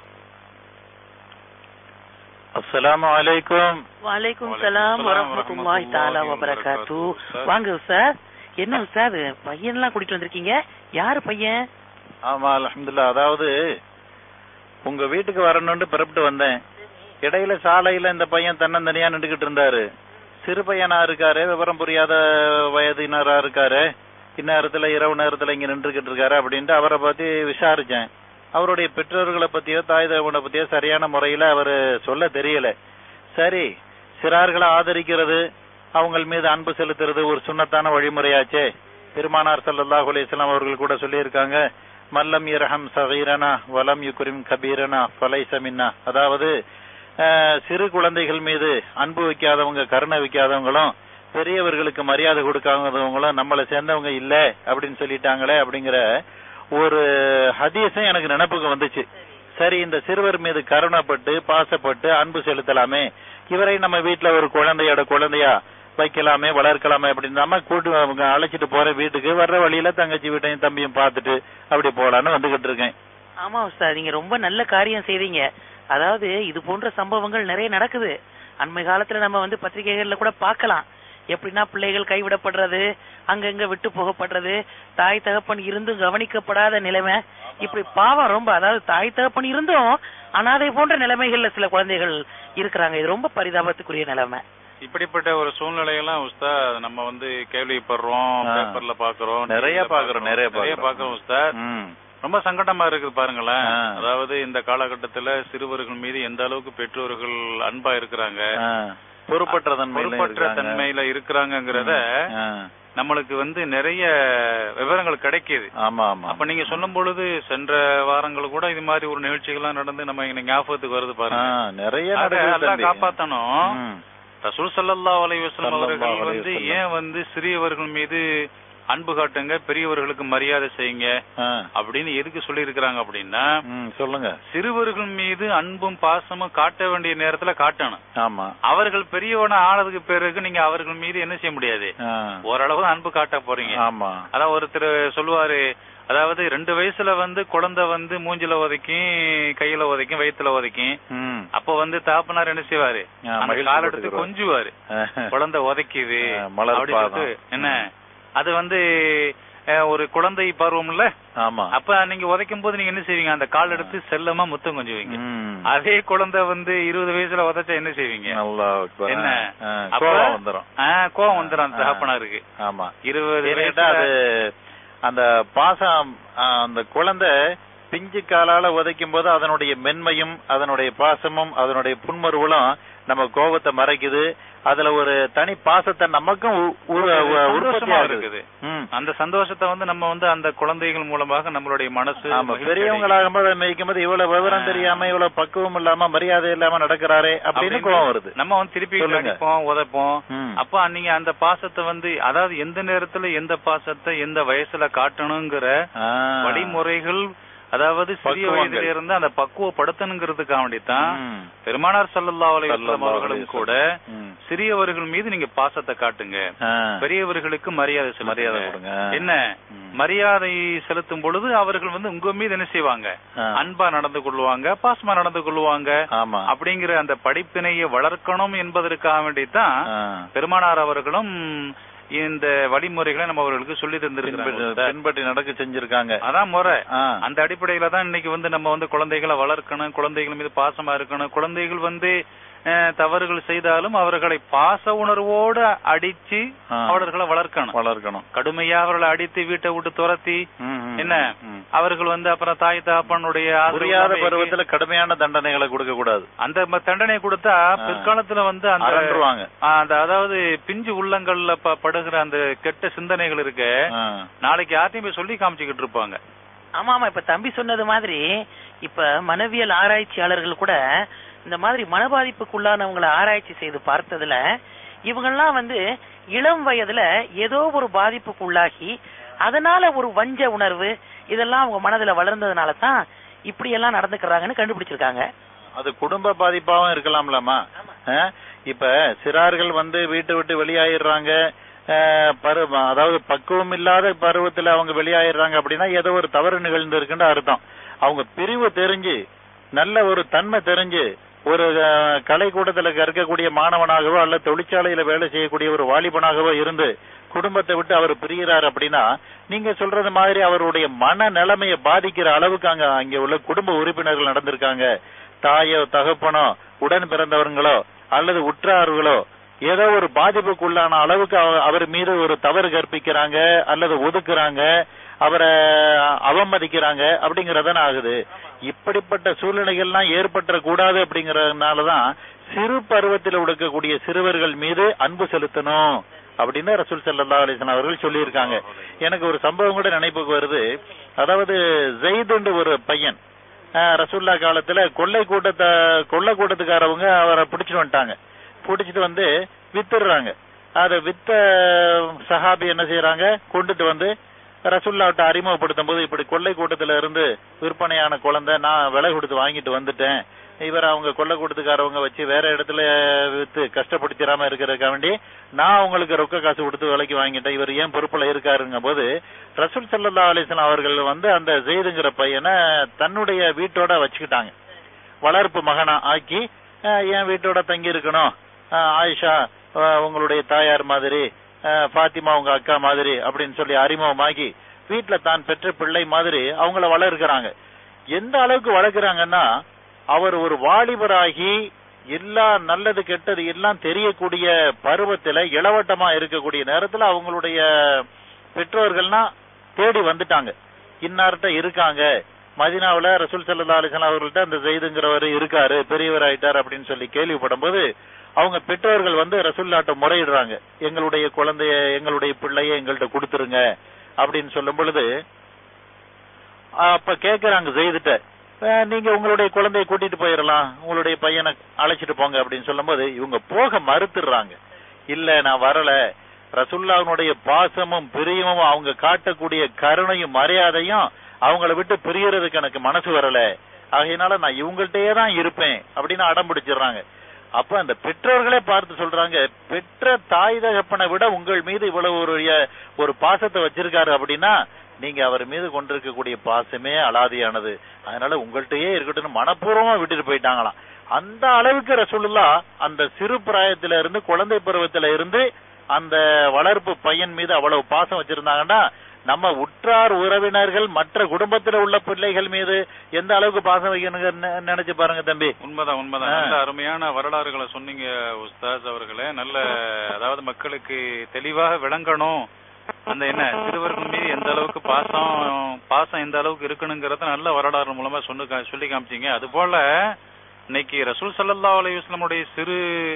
அஸ்ஸலாமு அலைக்கும் வாலைக்கும் வலைக்கும் சலாம் சலாம் வரஹ்மத்துல்லாஹி தஆலா வரஹ்மத்துல்லாஹி வபரகாத்து வபரகாத்து. வாங்க உஸ்தாத் என்ன உஸ்தாத் பையன்லாம் கூட்டிட்டு வந்திருக்கீங்க யாரு பையன் ஆமா அல்ஹம்துலில்லாஹ் அதாவது உங்க வீட்டுக்கு வரணும்னு பிறப்பிட்டு வந்தேன் இடையில சாலையில இந்த பையன் தன்னந்தனியா நின்றுகிட்டு இருந்தாரு சிறு பையனா இருக்காரு விவரம் புரியாத வயதினரா இருக்காரு இந்நேரத்துல இரவு நேரத்துல இங்க நின்றுகிட்டு இருக்காரு அப்படின்ட்டு அவரை பத்தி விசாரிச்சேன் அவருடைய பெற்றோர்களை பத்தியோ தாய் தகவனை பத்தியோ சரியான முறையில அவரு சொல்ல தெரியல சரி சிறார்களை ஆதரிக்கிறது அவங்க மீது அன்பு செலுத்துறது ஒரு சுண்ணத்தான வழிமுறையாச்சே பெருமானார் ஸல்லல்லாஹு அலைஹி வஸல்லம் அவர்கள் கூட சொல்லியிருக்காங்க மல்லம் இரஹம் சகீரனா வலம் யுக்ரிம் கபீரனா ஃபலைஸ மின்னா அதாவது அஹ், சிறு குழந்தைகள் மீது அன்பு வைக்காதவங்க கருணை வைக்காதவங்களும் பெரியவர்களுக்கு மரியாதை கொடுக்காதவங்களும் நம்மளை சேர்ந்தவங்க இல்ல அப்படின்னு சொல்லிட்டாங்களே அப்படிங்கிற ஒரு ஹதீஸும் எனக்கு நினைப்புக்கு வந்துச்சு சரி இந்த சிறுவர் மீது கருணைப்பட்டு பாசப்பட்டு அன்பு செலுத்தலாமே இவரை நம்ம வீட்டுல ஒரு குழந்தையோட குழந்தையா வைக்கலாமே வளர்க்கலாமே அப்படின்னு நம்ம கூட்டு அவங்க அழைச்சிட்டு போற வீட்டுக்கு வர்ற வழியில தங்கச்சி வீட்டையும் தம்பியும் பார்த்துட்டு அப்படி போலான்னு வந்துகிட்டு இருக்கேன் ஆமா உஸ்தாத் நீங்க ரொம்ப நல்ல காரியம் செய்றீங்க அதாவது இது போன்ற சம்பவங்கள் நிறைய நடக்குது அண்மை காலத்துல நம்ம வந்து பத்திரிகைகள்ல கூட பார்க்கலாம் எப்படின்னா பிள்ளைகள் கைவிடப்படுறது அங்கங்க விட்டு போகப்படுறது தாய் தகப்பன் இருந்தும் கவனிக்கப்படாத நிலைமை இப்படி பாவம் ரொம்ப அதாவது தாய் தகப்பன் இருந்தும் அனாதை போன்ற நிலைமைகள்ல சில குழந்தைகள் இருக்கிறாங்க இது ரொம்ப பரிதாபத்துக்குரிய நிலைமை இப்படிப்பட்ட ஒரு சூழ்நிலையெல்லாம் உஸ்தாத் நம்ம வந்து கேள்விப்படுறோம் ஆ. பேப்பர்ல பாக்குறோம் நிறைய TV ல பாக்குறோம், நிறைய பாக்குறோம். பாக்குறோம் உஸ்தாத் ம். ரொம்ப சங்கடமா இருக்குது பாருங்களேன் ஆ. அதாவது இந்த காலகட்டத்துல சிறுவர்கள் மீது எந்த அளவுக்கு பெற்றோர்கள் அன்பா இருக்கிறாங்க ஆ. பொறுப்பற்ற தன்மையில பொறுப்பற்ற இருக்காங்க. தன்மையில இருக்கிறாங்கிறத ஆ. நம்மளுக்கு வந்து நிறைய விவரங்கள் கிடைக்குது ஆமா ஆமா அப்ப நீங்க சொல்லும் பொழுது சென்ற வாரங்கள் கூட இது மாதிரி ஒரு நிகழ்ச்சிகள்லாம் நடந்து நம்ம இங்க ஞாபகத்துக்கு வருது ஆ, பாருங்க நிறைய ஆக நடக்குது அல்லாஹ் தம்பி. காப்பாத்தணும் ம். ரசூல் ஸல்லல்லாஹு அலைஹி வஸல்லம் ஸல்லல்லாஹு அவர்கள் அலைஹி வந்து வஸல்லம். ஏன் வந்து சிறியவர்கள் மீது அன்பு காட்டுங்க பெரியவர்களுக்கு மரியாதை செய்யுங்க ஆ. அப்படின்னு எதுக்கு சொல்லி இருக்கிறாங்க அப்படின்னா ம், சொல்லுங்க சிறுவர்கள் மீது அன்பும் பாசமும் காட்ட வேண்டிய நேரத்துல காட்டணும் ஆமா அவர்கள் பெரியவன ஆனதுக்கு பிறகு நீங்க அவர்கள் மீது என்ன செய்ய முடியாது ஆ. ஓரளவு அன்பு காட்ட போறீங்க ஆமா அதான் ஒருத்தர் சொல்லுவாரு அதாவது ரெண்டு வயசுல வந்து குழந்தை வந்து மூஞ்சில உதைக்கும் கையில உதைக்கும் வயித்துல உதைக்கும் ம். அப்ப வந்து தாப்பனார் என்ன செய்வாரு ஆ, அந்த மகிழ்ச்சி கால் எடுத்து பட்டுக்குவாரு. கொஞ்சுவாரு குழந்தை உதைக்குது ஆ, மலர் அப்படின்னு பாதம். சொல்லிட்டு, என்ன அது வந்து அஹ், ஒரு குழந்தை பருவம்ல ஆமா அப்ப நீங்க உதைக்கும் போது நீங்க என்ன செய்வீங்க அந்த கால் எடுத்து செல்லமா முத்தம் கொஞ்சுவீங்க ம். அதே குழந்தை வந்து இருபது வயசுல உதைச்சா என்ன செய்வீங்க அல்லாஹ் அக்பர். என்ன? ஆ, அப்ப- கோபம் வந்துரும் ஆஹ் கோவம் வந்துடும் அந்த ஆ. தகப்பனாருக்கு ஆமா இருபது ஏன்னா அது வயசுல அந்த பாசம் ஆ, அந்த குழந்தை பிஞ்சு காலால உதைக்கும் போது அதனுடைய மென்மையும் அதனுடைய பாசமும் அதனுடைய புன்மருவலும் நம்ம கோபத்தை மறைக்குது அதுல ஒரு தனி பாசத்தை நமக்கும் உ- உ- உ- உற்பத்தி சந்தோஷமா ஆகுது இருக்குது ம். அந்த சந்தோஷத்தை வந்து நம்ம வந்து அந்த குழந்தைகள் மூலமாக நம்மளுடைய மனசு ஆமா மகிழ்ச்சி பெரியவங்களாகும் போது மேய்க்கும் போது இவ்வளவு விவரம் ஆ. தெரியாம இவ்வளவு பக்குவம் இல்லாம மரியாதை இல்லாம நடக்கிறாரே அப்படின்னு அப்படின்னு கோவம் வருது நம்ம வந்து திருப்பி சொல்லுங்க. அடிப்போம் உதைப்போம் ம். அப்ப நீங்க அந்த பாசத்தை வந்து அதாவது எந்த நேரத்துல எந்த பாசத்தை எந்த வயசுல காட்டணுங்கிற ஆ. வழிமுறைகள் அதாவது சிறிய பக்குவங்கள். வயதில இருந்து அந்த பக்குவப்படுத்தணுங்கிறதுக்காக வேண்டித்தான் ம். பெருமானார் ஸல்லல்லாஹு அலைஹி வஸல்லம் ஸல்லல்லாஹு அவர்களும் அலைஹி கூட ம். சிறியவர்கள் மீது நீங்க பாசத்தை காட்டுங்க ஆ. பெரியவர்களுக்கு மரியாதை செலுத்துங்க. மரியாதை கொடுங்க. என்ன ம். மரியாதை செலுத்தும் பொழுது அவர்கள் வந்து உங்க மீது என்ன செய்வாங்க ஆ. அன்பா நடந்து கொள்வாங்க பாசமா நடந்து கொள்வாங்க ஆமா அப்படிங்கிற அந்த படிப்பினையை வளர்க்கணும் என்பதற்காக வேண்டித்தான் ஆ. பெருமானார் அவர்களும் இந்த வழிமுறைகளை நம்ம அவர்களுக்கு சொல்லி பின்பற்றி தந்திருக்கிறாங்க பின்பற்றி நடக்க செஞ்சிருக்காங்க அதான் முறை ஆ. அந்த அடிப்படையில தான் இன்னைக்கு வந்து நம்ம வந்து குழந்தைகளை வளர்க்கணும் குழந்தைகள் மீது பாசமா இருக்கணும் குழந்தைகள் வந்து அஹ், தவறுகள் செய்தாலும் அவர்களை பாச உணர்வோடு அடிச்சு ஆ. அவர்களை வளர்க்கணும் வளர்க்கணும் கடுமையா அவர்களை அடித்து வீட்டை விட்டு துரத்தி ம், ம், என்ன ம். அவர்கள் வந்து அப்புறம் தாய் தகப்பனுடைய ஆதரவு புரியாத இல்லாம பருவத்துல கடுமையான தண்டனைகளை கொடுக்க கூடாது அந்த ம- தண்டனை கொடுத்தா ஆ. பிற்காலத்துல வந்து அந்த அரண்டுருவாங்க ஆ, அந்த அதாவது பிஞ்சு உள்ளங்கள்ல ப- படுகிற அந்த கெட்ட சிந்தனைகள் இருக்கு ஆ. நாளைக்கு யார்ட்டையும் போய் சொல்லி காமிச்சுக்கிட்டு இருப்பாங்க ஆமா ஆமா இப்ப தம்பி சொன்னது மாதிரி இப்ப மனவியல் ஆராய்ச்சியாளர்கள் கூட இந்த மாதிரி மனபாதிப்புக்குள்ளானவங்களை ஆராய்ச்சி செய்து பார்த்ததுல இவங்கெல்லாம் வந்து இளம் வயதுல ஏதோ ஒரு பாதிப்புக்கு உள்ளாகி அதனால ஒரு வஞ்ச உணர்வு இதெல்லாம் அவங்க மனதுல வளர்ந்ததுனால தான் இப்படி எல்லாம் நடந்துக்கிறாங்கன்னு கண்டுபிடிச்சிருக்காங்க அது குடும்ப பாதிப்பாவும் இருக்கலாம்லமா ஆ? இப்ப சிறார்கள் வந்து வீட்டை விட்டு வெளியாயிடுறாங்க ஆஹ், பரு அதாவது பக்குவம் இல்லாத பருவத்துல அவங்க வெளியாயிடுறாங்க அப்படின்னா ஏதோ ஒரு தவறு நிகழ்ந்து இருக்குன்னு அர்த்தம் அவங்க பிரிவு தெரிஞ்சு நல்ல ஒரு தன்மை தெரிஞ்சு ஒரு அஹ், கலைக்கூடத்துல இருக்கக்கூடிய மாணவனாகவோ அல்ல தொழிற்சாலையில வேலை செய்யக்கூடிய ஒரு வாலிபனாகவோ இருந்து குடும்பத்தை விட்டு அவர் பிரிகிறார் அப்படின்னா நீங்க சொல்றது மாதிரி அவருடைய மன நிலைமையை பாதிக்கிற அளவுக்கு அங்க அங்க உள்ள குடும்ப உறுப்பினர்கள் நடந்திருக்காங்க தாயோ தகப்பனோ உடன் பிறந்தவர்களோ அல்லது உற்றார்களோ ஏதோ ஒரு பாதிப்புக்குள்ளான அளவுக்கு அவ- அவர் மீது ஒரு தவறு கற்பிக்கிறாங்க அல்லது ஒதுக்குறாங்க அவரை அவமதிக்கிறாங்க அப்படிங்கறதான ஆகுது இப்படிப்பட்ட சூழ்நிலைகள்லாம் ஏற்பட்ட கூடாது அப்படிங்கறதுனாலதான் சிறு பருவத்தில் உடுக்கக்கூடிய சிறுவர்கள் மீது அன்பு செலுத்தணும் அப்படின்னு ரசூல் ஸல்லல்லாஹு அலைஹி வஸல்லம் அவர்கள் சொல்லியிருக்காங்க எனக்கு ஒரு சம்பவம் கூட நினைப்புக்கு வருது அதாவது ஜெயிதுண்டு ஒரு பையன் ஆஹ் ரசூல்லா காலத்துல கொள்ளை கூட்டத்தை கொள்ளை கூட்டத்துக்காரவங்க அவரை பிடிச்சிட்டு வந்துட்டாங்க பிடிச்சிட்டு வந்து வித்துடுறாங்க அதை வித்த சஹாபி என்ன செய்யறாங்க கொண்டுட்டு வந்து ரசூல்லாவிட்ட அறிமுகப்படுத்தும் போது இப்படி கொள்ளை கூட்டத்துல இருந்து விற்பனையான குழந்தை நான் விலை கொடுத்து வாங்கிட்டு வந்துட்டேன் இவர் அவங்க கொள்ளை கூட்டத்துக்காரவங்க வச்சு வேற இடத்துல வித்து கஷ்டப்படுத்திடாம இருக்கிறதுக்காக வேண்டி நான் உங்களுக்கு ரொக்க காசு கொடுத்து விலைக்கு வாங்கிட்டேன் இவர் ஏன் பொறுப்புல இருக்காருங்க போது ரசூல் ஸல்லல்லாஹு அலைஹி வஸல்லம் அவர்கள் வந்து அந்த ஜெயிதுங்கிற பையனை தன்னுடைய வீட்டோட வச்சுக்கிட்டாங்க வளர்ப்பு மகனா ஆக்கி அஹ், என் வீட்டோட தங்கி இருக்கணும் அஹ், ஆயிஷா அஹ், உங்களுடைய தாயார் மாதிரி அஹ், ஃபாத்திமா உங்க அக்கா மாதிரி அப்படின்னு சொல்லி அறிமுகமாகி வீட்டுல தான் பெற்ற பிள்ளை மாதிரி அவங்கள வளர்க்கிறாங்க எந்த அளவுக்கு வளர்க்கறாங்கன்னா அவர் ஒரு வாலிபராகி எல்லா நல்லது கெட்டது எல்லாம் தெரியக்கூடிய பருவத்துல இளவட்டமா இருக்கக்கூடிய நேரத்துல அவங்களுடைய பெற்றோர்கள்னா தேடி வந்துட்டாங்க இன்னார்ட்ட இருக்காங்க மதினாவுல ரசூல் ஸல்லல்லாஹு அலைஹி வஸல்லம் அவர்கள்ட்ட அந்த ஜெயிதுங்கிறவர் இருக்காரு பெரியவர் ஆயிட்டார் அப்படின்னு சொல்லி கேள்விப்படும் போது அவங்க பெற்றோர்கள் வந்து ரசூல்லாட்ட முறையிடுறாங்க எங்களுடைய குழந்தைய எங்களுடைய பிள்ளைய எங்கள்கிட்ட கொடுத்துருங்க அப்படின்னு சொல்லும் பொழுது அப்ப கேக்குறாங்க ஜெயிதுட்ட "அஹ், நீங்க உங்களுடைய குழந்தைய கூட்டிட்டு போயிடலாம் உங்களுடைய பையனை அழைச்சிட்டு போங்க அப்படின்னு சொல்லும்போது இவங்க போக மறுத்துடுறாங்க இல்ல நான் வரல ரசுல்லாவினுடைய பாசமும் பிரியமும் அவங்க காட்டக்கூடிய கருணையும் மரியாதையும் அவங்கள விட்டு பிரியறதுக்கு எனக்கு மனசு வரல ஆகையினால நான் இவங்கள்ட்டயே தான் இருப்பேன் அப்படின்னு அடம் பிடிச்சிடுறாங்க அப்ப அந்த பெற்றோர்களே பார்த்து சொல்றாங்க பெற்ற தாய் தகப்பனை விட உங்கள் மீது இவ்வளவு ஒரு ஒரு பாசத்தை வச்சிருக்காரு அப்படின்னா நீங்க அவர் மீது கொண்டிருக்கக்கூடிய பாசமே அலாதியானது அதனால உங்கள்கிட்டயே இருக்கட்டும் மனப்பூர்வமா விட்டுட்டு போயிட்டாங்களாம் அந்த அளவுக்கு ரசூலுல்லா அந்த சிறு பிராயத்துல இருந்து குழந்தை பருவத்துல இருந்து அந்த வளர்ப்பு பையன் மீது அவ்வளவு பாசம் வச்சிருந்தாங்கன்னா நம்ம உற்றார் உறவினர்கள் மற்ற குடும்பத்துல உள்ள பிள்ளைகள் மீது எந்த அளவுக்கு பாசம் வைக்கணுங்க நினைச்சு பாருங்க தம்பி உண்மைதான் உண்மைதான் ஆ. நல்ல அருமையான வரலாறுகளை சொன்னீங்க உஸ்தாஸ் அவர்களே நல்ல அதாவது மக்களுக்கு தெளிவாக விளங்கணும் அந்த என்ன சிறுவர்கள் மீது எந்த அளவுக்கு பாசம் பாசம் எந்த அளவுக்கு இருக்கணுங்கிறத நல்ல வரலாறு மூலமா சொன்னு கா- சொல்லி காமிச்சீங்க அது போல இன்னைக்கு ரசூல் ஸல்லல்லாஹு அலைஹி வஸல்லமுடைய சிறு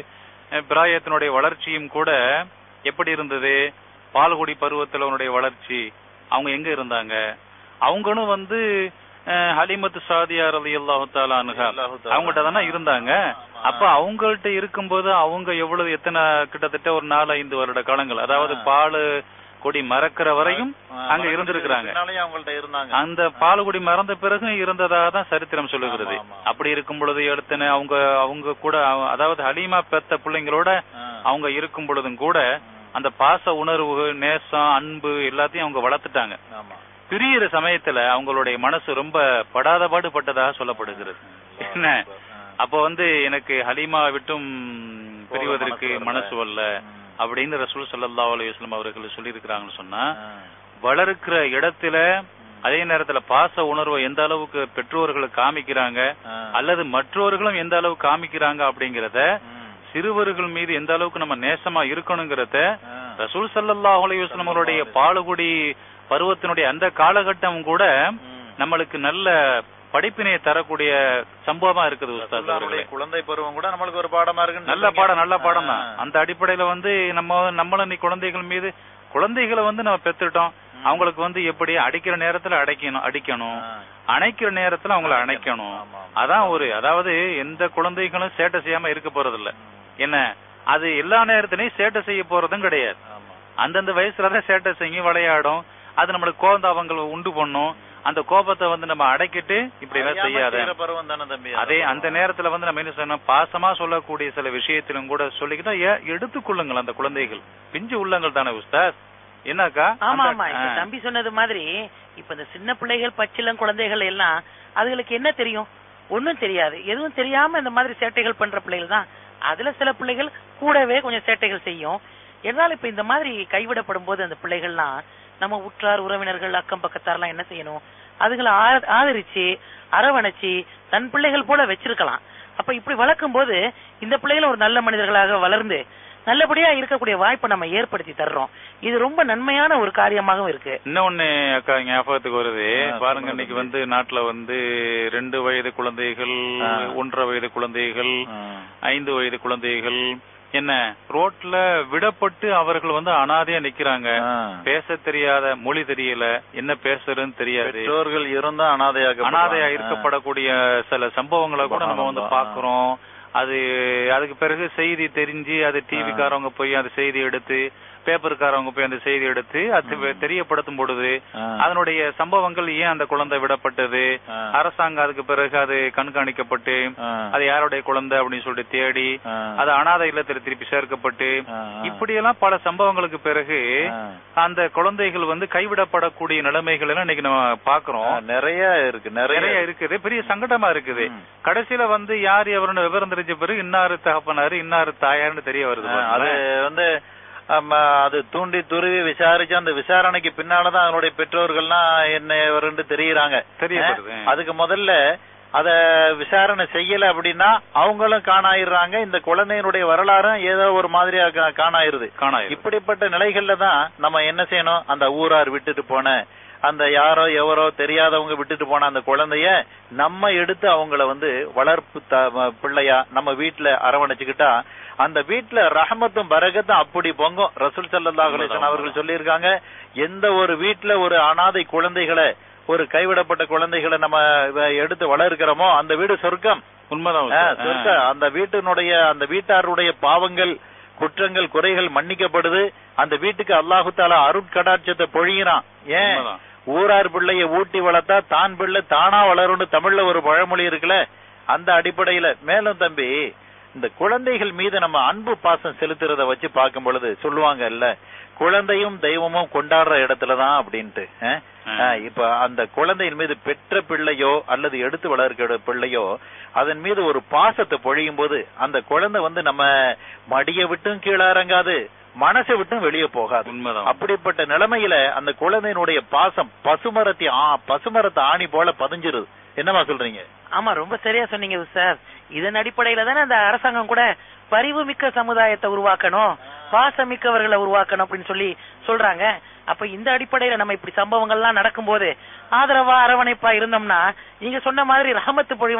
அஹ், பிராயத்தினுடைய வளர்ச்சியும் கூட எப்படி இருந்தது பால்குடி பருவத்துல அவனுடைய வளர்ச்சி அவங்க எங்க இருந்தாங்க அவங்களும் வந்து அஹ், ஹலிமத்து சாதியா ரலி அல்லாஹு தாலானுகா அல்லாஹு தாலா. அவங்ககிட்ட தானே இருந்தாங்க அப்ப அவங்கள்ட்ட இருக்கும்போது அவங்க எவ்வளவு எத்தனை கிட்டத்தட்ட ஒரு நாலு ஐந்து வருட காலங்கள் அதாவது ஆ. பால் கொடி மறக்கிற வரையும் ஆ, அங்க இருந்திருக்கிறாங்க பின்னாலேயும் அவங்கள்ட்ட இருந்தாங்க அந்த பால்குடி மறந்த பிறகு இருந்ததாக தான் சரித்திரம் சொல்லுகிறது ஆமா, ஆமா. அப்படி இருக்கும் பொழுது எடுத்தன அவங்க அவங்க கூட அவ- அதாவது ஹலீமா பெத்த பிள்ளைங்களோட ஆ. அவங்க இருக்கும் பொழுதும் கூட அந்த பாச உணர்வு நேசம் அன்பு எல்லாத்தையும் அவங்க வளர்த்துட்டாங்க ஆமா பிரியிற சமயத்துல அவங்களுடைய மனசு ரொம்ப படாத பாடுபட்டதாக சொல்லப்படுகிறது என்ன அப்போ வந்து எனக்கு ஹலீமா விட்டும் பிரிவதற்கு மனசு வரல. மனசு வரல ம். அப்படின்னு ரசூல் ஸல்லல்லாஹு அலைஹி வஸல்லம் அவர்கள் சொல்லியிருக்கிறாங்கன்னு சொன்னா ஆ. வளர்க்கிற இடத்துல அதே நேரத்துல பாச உணர்வை எந்த அளவுக்கு பெற்றோர்கள் காமிக்கிறாங்க ஆ. அல்லது மற்றவர்களும் எந்த அளவுக்கு காமிக்கிறாங்க அப்படிங்கறத ம். சிறுவர்கள் மீது எந்த அளவுக்கு நம்ம நேசமா இருக்கணுங்கிறத ஆ. ரசூல் ஸல்லல்லாஹு அலைஹி வஸல்லம் அவருடைய பாலுகுடி பருவத்தினுடைய அந்த காலகட்டம் கூட ம். நம்மளுக்கு நல்ல படிப்பினை தரக்கூடிய சம்பவமா இருக்குது உஸ்தாத் ரசூலுல்லாஹுடைய அவர்களே குழந்தை பருவம் கூட நம்மளுக்கு ஒரு பாடமா இருக்கு நல்ல பாடம் நல்ல பாடம் தான் அந்த அடிப்படையில வந்து நம்ம நம்மளும் நீ குழந்தைகள் மீது குழந்தைகளை வந்து நம்ம பெத்துட்டோம் அவங்களுக்கு வந்து எப்படி அடிக்கிற நேரத்துல அடைக்கணும் அடிக்கணும் அணைக்கிற நேரத்துல அவங்கள அணைக்கணும் ஆமா. அதான் ஒரு அதாவது எந்த குழந்தைகளும் சேட்டை செய்யாம இருக்க போறதில்ல என்ன அது எல்லா நேரத்திலயும் சேட்டை செய்ய போறதும் கிடையாது அந்தந்த வயசுலதான் சேட்டை செய்யும் விளையாடும் அது நம்மளுக்கு கோபதாபங்கள் உண்டு பண்ணும் அந்த கோபத்தை வந்து நம்ம அடக்கிட்டு இப்படி எல்லாம் செய்யாத பருவம் தானே தம்பி அதே அந்த நேரத்துல வந்து நம்ம என்ன சொன்னோம் பாசமா சொல்லக்கூடிய சில விஷயத்திலும் கூட சொல்லிக்கிட்டா ஏ- எடுத்துக்கொள்ளுங்கள் அந்த குழந்தைகள் பிஞ்சு உள்ளங்கள் தானே உஸ்தாத் என்னக்கா ஆமா அந்த- ஆமா இப்ப ஆ. தம்பி சொன்னது மாதிரி இப்ப இந்த சின்ன பிள்ளைகள் பச்சிளம் குழந்தைகள் எல்லாம் அதுகளுக்கு என்ன தெரியும் ஒண்ணும் தெரியாது எதுவும் தெரியாம இந்த மாதிரி சேட்டைகள் பண்ற பிள்ளைகள் தான் அதுல சில பிள்ளைகள் கூடவே கொஞ்சம் சேட்டைகள் செய்யும் என்னால இப்ப இந்த மாதிரி கைவிடப்படும் போது அந்த பிள்ளைகள்லாம் நம்ம உற்றார் உறவினர்கள் அக்கம் பக்கத்தாரெல்லாம் என்ன செய்யணும் அதுகளை ஆ- ஆதரிச்சு அரவணைச்சு தன் பிள்ளைகள் போல வச்சிருக்கலாம் அப்ப இப்படி வளர்க்கும் போது இந்த பிள்ளைகள் ஒரு நல்ல மனிதர்களாக வளர்ந்து நல்லபடியா இருக்கக்கூடிய வாய்ப்பை நம்ம ஏற்படுத்தி தர்றோம் இது ரொம்ப நன்மையான ஒரு காரியமாகவும் இருக்கு இன்னொன்னு அக்கா ஞாபகத்துக்கு வருது ஆ, பாருங்க சொல்லுங்க இன்னைக்கு தம்பி. வந்து நாட்டுல வந்து ரெண்டு வயது குழந்தைகள் ஆ. ஒன்றரை வயது குழந்தைகள் ஐந்து வயது குழந்தைகள் என்ன ரோட்ல விடப்பட்டு அவர்கள் வந்து அனாதையா நிக்கிறாங்க பேச தெரியாத மொழி தெரியல என்ன பேசுறதுன்னு தெரியாது பெற்றோர்கள் இருந்தா அனாதையாக அனாதையா இருக்கப்படக்கூடிய சில சம்பவங்களை கூட நம்ம வந்து சுபஹானல்லாஹ். பாக்குறோம் அது அதுக்கு பிறகு செய்தி தெரிஞ்சு அது டிவிக்காரவங்க போய் அந்த செய்தி எடுத்து பேப்பர்காரவங்க போய் அந்த செய்தி எடுத்து அது தெரியப்படுத்தும் பொழுது அதனுடைய சம்பவங்கள் ஏன் அந்த குழந்தை விடப்பட்டது அரசாங்கம் அதுக்கு பிறகு அது கண்காணிக்கப்பட்டு அது யாருடைய குழந்தை அப்படின்னு சொல்லிட்டு தேடி அது அனாதை இல்லத்தில் திருப்பி சேர்க்கப்பட்டு இப்படியெல்லாம் பல சம்பவங்களுக்கு பிறகு அந்த குழந்தைகள் வந்து கைவிடப்படக்கூடிய நிலைமைகள் எல்லாம் இன்னைக்கு நம்ம பாக்குறோம் நிறைய இருக்கு நிறைய நிறைய இருக்குது பெரிய சங்கடமா இருக்குது ம். கடைசியில வந்து யார் எவருன்னு விவரம் தெரிஞ்ச பிறகு இன்னாரு தகப்பனாரு இன்னாரு தாயார்னு தெரிய வருது ஆ, அது பாருங்களேன். வந்து ஆமா, அது தூண்டி துருவி விசாரிச்சு அந்த விசாரணைக்கு பின்னாலதான் அதனுடைய பெற்றோர்கள்லாம் என்ன வருன்னு தெரியுறாங்க தெரிய வருது. ஆ, அதுக்கு முதல்ல அத விசாரணை செய்யல அப்படின்னா அவங்களும் காணாயிடுறாங்க இந்த குழந்தையினுடைய வரலாறும் ஏதோ ஒரு மாதிரியா கா- காணாயிருது காணாயிரும். இப்படிப்பட்ட நிலைகள்ல தான் நம்ம என்ன செய்யணும் அந்த ஊரார் விட்டுட்டு போன அந்த யாரோ எவரோ தெரியாதவங்க விட்டுட்டு போன அந்த குழந்தைய நம்ம எடுத்து அவங்கள வந்து வளர்ப்பு த- பிள்ளையா நம்ம வீட்டுல அரவணைச்சுக்கிட்டா அந்த வீட்டுல ரஹமத்தும் பரகத்தும் அப்படி பொங்கும் ரசூல் ஸல்லல்லாஹு அலைஹி வஸல்லம் அவர்கள் சொல்லியிருக்காங்க எந்த ஒரு வீட்டுல ஒரு அனாதை குழந்தைகளை ஒரு கைவிடப்பட்ட குழந்தைகளை நம்ம வ- எடுத்து வளர்க்கிறோமோ அந்த வீடு சொர்க்கம் உண்மைதான் ஆ, உஸ்தாத். சொர்க்க அந்த வீட்டினுடைய அந்த வீட்டாருடைய பாவங்கள் குற்றங்கள் குறைகள் மன்னிக்கப்படுது அந்த வீட்டுக்கு அல்லாஹு தாலா அருட்கடாட்சத்தை பொழியிறான் ஏன் உண்மைதான். ஊரார் பிள்ளைய ஊட்டி வளர்த்தா தான் பிள்ளை தானா வளரும்னு தமிழ்ல ஒரு பழமொழி இருக்குல்ல அந்த அடிப்படையில மேலும் தம்பி இந்த குழந்தைகள் மீது நம்ம அன்பு பாசம் செலுத்துறத வச்சு பார்க்கும் பொழுது சொல்லுவாங்க இல்ல குழந்தையும் தெய்வமும் கொண்டாடுற இடத்துலதான் அப்படின்ட்டு ஆ? ஆ, இப்ப அந்த குழந்தையின் மீது பெற்ற பிள்ளையோ அல்லது எடுத்து வளர்க்கிற பிள்ளையோ அதன் மீது ஒரு பாசத்தை பொழியும் போது அந்த குழந்தை வந்து நம்ம மடிய விட்டும் கீழே இறங்காது மனசை விட்டும் வெளியே போகாது உண்மைதான் அப்படிப்பட்ட நிலைமையில அந்த குழந்தையினுடைய பாசம் பசுமரத்தை ஆ- பசுமரத்தை ஆணி போல பதிஞ்சிருது என்னமா சொல்றீங்க ஆமா ரொம்ப சரியா சொன்னீங்க சார் இதன் அடிப்படையில தானே அந்த அரசாங்கம் கூட பரிவு மிக்க சமுதாயத்தை உருவாக்கணும் பாசமிக்கவர்களை உருவாக்கணும் அப்படின்னு சொல்லி சொல்றாங்க அப்ப இந்த அடிப்படையில நம்ம இப்படி சம்பவங்கள்லாம் நடக்கும்போது ஆதரவா அரவணைப்பா இருந்தோம்னா நீங்க சொன்ன மாதிரி ரஹமத்து பொழிவான்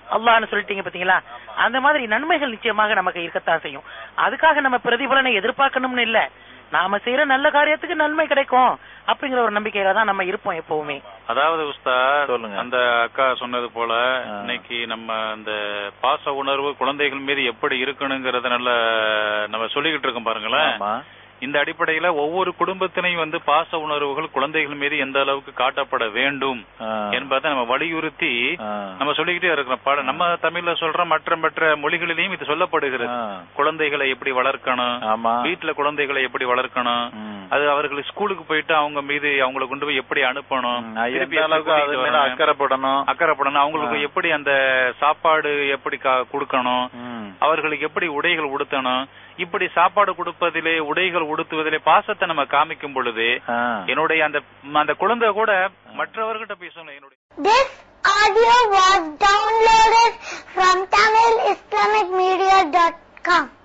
அல்லாஹ்னு சொல்லிட்டீங்க பாத்தீங்களா அந்த மாதிரி நன்மைகள் நிச்சயமாக நமக்கு இருக்கத்தான் செய்யும் அதுக்காக நம்ம பிரதிபலனை எதிர்பார்க்கணும்னு இல்ல நாம செய்யற நல்ல காரியத்துக்கு நன்மை கிடைக்கும் அப்படிங்கிற ஒரு நம்பிக்கையில தான் நம்ம இருப்போம் எப்பவுமே அதாவது உஸ்தாத் சொல்லுங்க. அந்த அக்கா சொன்னது போல ஆ. இன்னைக்கு நம்ம அந்த பாச உணர்வு குழந்தைகள் மீது எப்படி இருக்கணுங்கிறத நல்ல நம்ம சொல்லிக்கிட்டு இருக்கோம் பாருங்களேன் ஆமா இந்த அடிப்படையில ஒவ்வொரு குடும்பத்தினையும் வந்து பாச உணர்வுகள் குழந்தைகள் மீது எந்த அளவுக்கு காட்டப்பட வேண்டும் ஆ. என்பதை நம்ம வலியுறுத்தி ஆ. நம்ம சொல்லிக்கிட்டே இருக்கிறோம் பாட நம்ம தமிழ்ல சொல்றோம் மற்ற மற்ற மொழிகளிலையும் இது சொல்லப்படுகிறது ஆ. குழந்தைகளை எப்படி வளர்க்கணும் ஆமா வீட்டுல குழந்தைகளை எப்படி வளர்க்கணும் ம். அது அவர்கள் ஸ்கூலுக்கு போயிட்டு அவங்க மீது அவங்கள கொண்டு போய் எப்படி அனுப்பணும் ம். அது திருப்பி எந்த எப்படி அளவுக்கு அது கூட்டிட்டு மேல வரணும்? அக்கறைப்படணும் அக்கறைப்படணும் அவங்களுக்கு ஆ. எப்படி அந்த சாப்பாடு எப்படி கா- கொடுக்கணும் ம். அவர்களுக்கு எப்படி உடைகள் உடுத்தணும் இப்படி சாப்பாடு கொடுப்பதிலே உடைகள் உடுத்துவதிலே பாசத்தை நம்ம காமிக்கும் பொழுது ஆ. என்னுடைய அந்த அந்த குழந்தை கூட மற்றவர்கிட்ட பேசணும் என்னுடைய This audio was downloaded from TamilIslamicMedia.com.